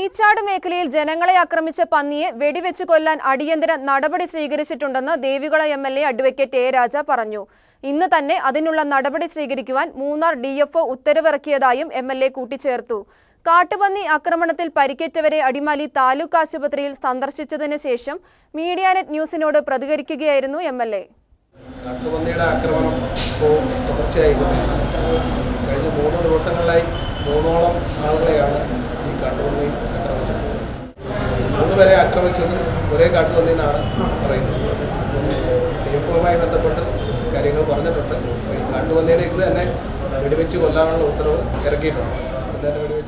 മീച്ചാട് മേഖലയിൽ ജനങ്ങളെ ആക്രമിച്ച പന്നിയെ വെടിവെച്ച് കൊല്ലാൻ അടിയന്തര നടപടി സ്വീകരിച്ചിട്ടുണ്ടെന്ന് Devikulam M L A advocate A Raja പറഞ്ഞു ഇന്ന് തന്നെ അതിനുള്ള നടപടി സ്വീകരിക്കുവാൻ മൂന്നാർ ഡി എഫ് ഉത്തരവിറക്കിയതായും എം എൽ എ കൂട്ടിച്ചേർത്തു കാട്ടുപന്നി ആക്രമണത്തിൽ പരിക്കേറ്റവരെ അടിമാലി താലൂക്ക് ആശുപത്രിയിൽ സന്ദർശിച്ചതിന് ശേഷം മീഡിയാനെറ്റ് ന്യൂസിനോട് പ്രതികരിക്കുകയായിരുന്നു എം എൽ എ കാട്ടുപന്നിയുടെ ആക്രമണം ഇപ്പോൾ തുടർച്ചയായി കഴിഞ്ഞ മൂന്ന് ദിവസങ്ങളിലായി മൂന്നോളം ആളുകളെയാണ് ഈ കാട്ടുപന്നി ആക്രമിച്ചത് മൂന്ന് പേരെ ആക്രമിച്ചത് ഒരേ കാട്ടുപന്നി എന്നാണ് പറയുന്നത് ഡിഎഫ്ഒയുമായി ബന്ധപ്പെട്ട് കാര്യങ്ങൾ പറഞ്ഞിട്ടുണ്ട് അപ്പോൾ ഈ കാട്ടുപന്നിയുടെ ഇത് തന്നെ വെടിവെച്ച് കൊല്ലാനുള്ള ഉത്തരവ് ഇറക്കിയിട്ടുണ്ട് ഇന്ന് തന്നെ വെടിവെച്ച്